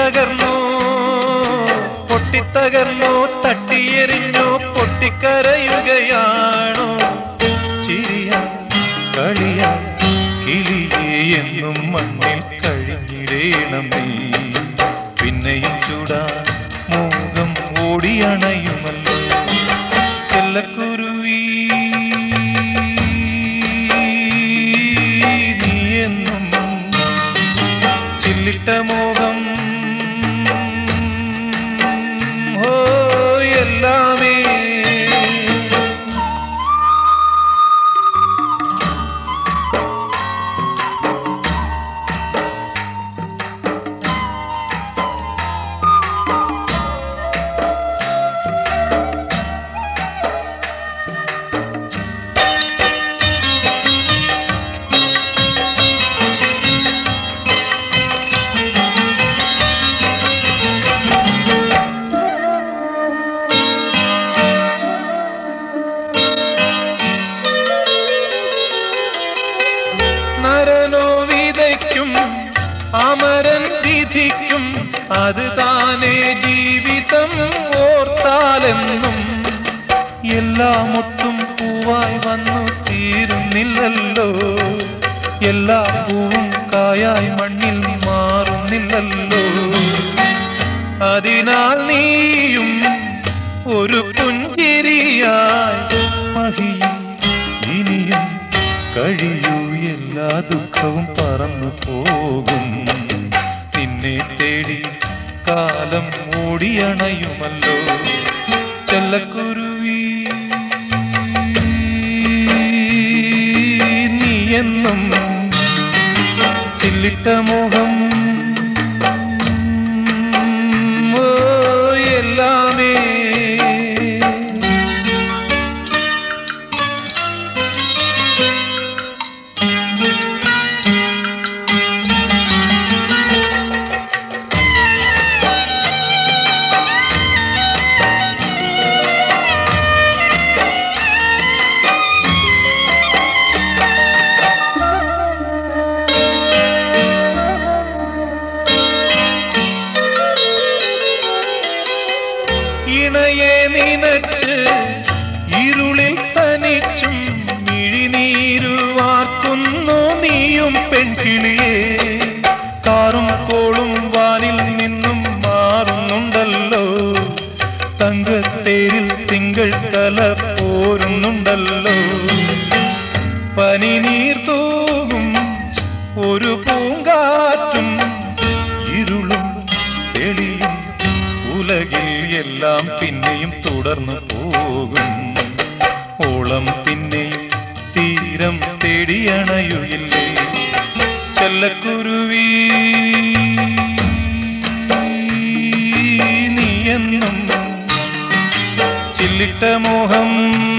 പൊട്ടിത്തകർന്നോ പൊട്ടിത്തകർന്നോ തട്ടിയെറിഞ്ഞോ പൊട്ടിക്കരയുകയാണോ ചിരിയാ കളിയാ കിളിയേ എന്നും മണ്ണിൽ കഴിഞ്ഞിടേണം നീ പിന്നെയും ചൂടാ മോഹം ഓടിയണയുമല്ലോ ചെല്ലക്കുരുവി നീ എന്നും ചില്ലിട്ട മോഹം ഓ എല്ലാമേ നരനോ വിതയ്ക്കും അമരൻ വിധിക്കും അത് താനേ ജീവിതം ഓർത്താലെന്നും എല്ലാം ഒട്ടും പൂവായി വന്നു തീരുന്നില്ലല്ലോ എല്ലാ പൂവും കായായി മണ്ണിൽ മാറുന്നില്ലല്ലോ അതിനാൽ നീയും ഒരു പുഞ്ചിരിയായി മഹിയും ഇനിയും കഴിയൂ എല്ലാ ദുഃഖവും പറന്നു പോകും നിന്നെ തേടി കാലം ഓടിയണയുമല്ലോ ചെല്ലക്കുരുവി നീ എന്നും ചില്ലിട്ട മോഹം ഓ എല്ലാമേ ഇണയെ നിനച്ച് ഇരുളിൽ തനിച്ചും മിഴിനീരുവാക്കുന്നു നീയും പെൺകിളിയെ കാറും കോളും വാനിൽ നിന്നും മാറുന്നുണ്ടല്ലോ തങ്കത്തേരിൽ തിങ്കൾ കല പോരുന്നുണ്ടല്ലോ പനിനീർ തൂകും ഒരു പൂങ്കാറ്റും ഇരുളും തെളിയും ഉലകിൽ എല്ലാം പിന്നെയും തുടർന്നു പോകും ഓളം പിന്നെയും തീരം തേടിയണയുകില്ലേ ചെല്ലക്കുരുവി നീ എന്നും ചില്ലിട്ട മോഹം